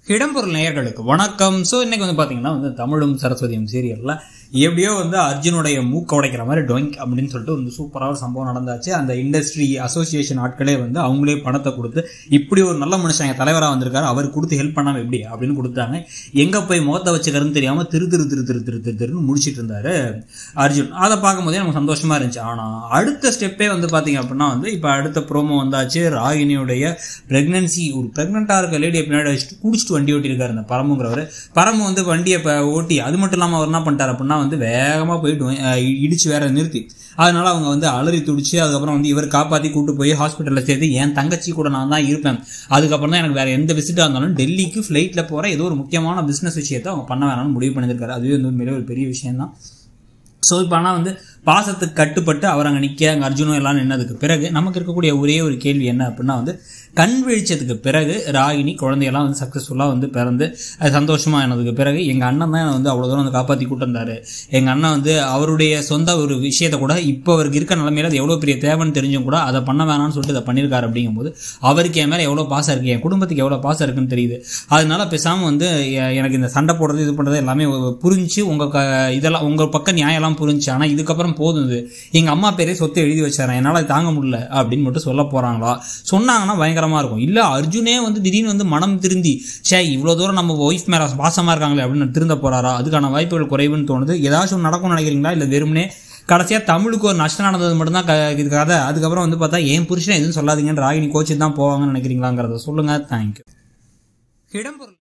இடம்பொருள் நேயர்களுக்கு வணக்கம் ஸோ இன்னைக்கு வந்து பார்த்தீங்கன்னா வந்து தமிழும் சரஸ்வதியும் சீரியலில் எப்படியோ வந்து அர்ஜுனுடைய மூக்க உடைக்கிற மாதிரி டொயிங்க் அப்படின்னு சொல்லிட்டு வந்து சூப்பராக ஒரு சம்பவம் நடந்தாச்சு அந்த இண்டஸ்ட்ரி அசோசியேஷன் ஆட்களே வந்து அவங்களே பணத்தை கொடுத்து இப்படி ஒரு நல்ல மனுஷன் எங்கள் தலைவராக வந்திருக்காரு அவர் கொடுத்து ஹெல்ப் பண்ணாமல் எப்படி அப்படின்னு கொடுத்தாங்க எங்கே போய் முகத்தை வச்சுக்கிறதுன்னு தெரியாமல் திரு திரு திரு திரு திரு திரு திருன்னு முடிச்சிட்டு இருந்தாரு அர்ஜுன் அதை பார்க்கும்போதே நமக்கு சந்தோஷமா இருந்துச்சு ஆனால் அடுத்த ஸ்டெப்பே வந்து பார்த்தீங்க அப்படின்னா வந்து இப்போ அடுத்த ப்ரோமோ வந்தாச்சு ராகினியுடைய பிரெக்னன்சி ஒரு ப்ரெக்னெண்ட்டாக இருக்க லேடியை பின்னாடி வச்சுட்டு குடிச்சிட்டு வண்டி ஓட்டியிருக்காரு இந்த பரமுங்கிறவர் பரமு வந்து வண்டியை இப்போ ஓட்டி அது மட்டும் இல்லாமல் அவர் என்ன பண்ணிட்டார் அப்படின்னா வந்து வேகமாக போயிட்டு அஹ், இடிச்சு வேற நிறுத்தி அதனால அவங்க வந்து அலறி துடிச்சு அதுக்கப்புறம் வந்து இவர் காப்பாற்றி கூட்டு போய் ஹாஸ்பிட்டலில் சேர்த்து என் தங்கச்சி கூட நான் தான் இருப்பேன் அதுக்கப்புறம் தான் எனக்கு வேற எந்த விசிட்டாக இருந்தாலும் டெல்லிக்கு ஃப்ளைட்டில் போகிற ஏதோ ஒரு முக்கியமான பிஸ்னஸ் விஷயத்தை அவங்க பண்ண வேணாம்னு முடிவு பண்ணியிருக்காரு அதுவே வந்து உண்மையிலே ஒரு பெரிய விஷயம் தான் ஸோ இப்போ ஆனால் வந்து பாசத்துக்கு கட்டுப்பட்டு அவர் அங்கே நிற்க அங்கே அர்ஜுனும் எல்லாம் நின்னதுக்கு பிறகு நமக்கு இருக்கக்கூடிய ஒரே ஒரு கேள்வி என்ன அப்படின்னா வந்து கண் விழிச்சதுக்கு பிறகு ராகினி குழந்தையெல்லாம் வந்து சக்ஸஸ்ஃபுல்லாக வந்து பிறந்து அது சந்தோஷமாக ஆனதுக்கு பிறகு எங்கள் அண்ணன் தான் என்னை வந்து அவ்வளோ தூரம் வந்து காப்பாற்றி கூட்டு வந்தாரு எங்கள் அண்ணன் வந்து அவருடைய சொந்த ஒரு விஷயத்தை கூட இப்போ அவருக்கு இருக்க நிலைமையில அது எவ்வளோ பெரிய தேவைன்னு தெரிஞ்சும் கூட அதை பண்ண வேணாம்னு சொல்லிட்டு இதை பண்ணியிருக்காரு அப்படிங்கும்போது அவருக்கு என் மேலே எவ்வளோ பாசம் இருக்குது என் குடும்பத்துக்கு எவ்வளோ பாசம் இருக்குன்னு தெரியுது அதனால பேசாமல் வந்து எ- எனக்கு இந்த சண்டை போடுறது இது பண்ணுறது எல்லாமே புரிஞ்சு உங்கள் க இதெல்லாம் உங்கள் பக்கம் நியாயம்லாம் புரிஞ்சு ஆனால் இதுக்கப்புறம் போதும் இது எங்கள் அம்மா பேரே சொத்து எழுதி வச்சாரன் என்னால் அது தாங்க முடியல அப்படின்னு மட்டும் சொல்ல போகிறாங்களா சொன்னாங்கன்னா பயங்கரமாக இருக்கும் இல்லை அர்ஜுனே வந்து திடீர்னு வந்து மனம் திருந்தி சே இவ்வளோ தூரம் நம்ம ஒய்ஃப் மேலே பாசமாக இருக்காங்களே அப்படின்னு திருந்த போகிறாரா அதுக்கான வாய்ப்புகள் குறைவுன்னு தோணுது ஏதாச்சும் ஒன்று நடக்கும்னு நினைக்கிறீங்களா இல்லை வெறுமனே கடைசியாக தமிழுக்கு ஒரு நஷ்டம் நடந்தது மட்டும்தான் க- இது கதை அதுக்கப்புறம் வந்து பார்த்தா என் புருஷன் எதுவும் சொல்லாதீங்கன்னு ராகினி கோச்சு தான் போவாங்கன்னு நினைக்கிறீங்களாங்கிறத சொல்லுங்கள் தேங்க்யூ இடம்பொருள்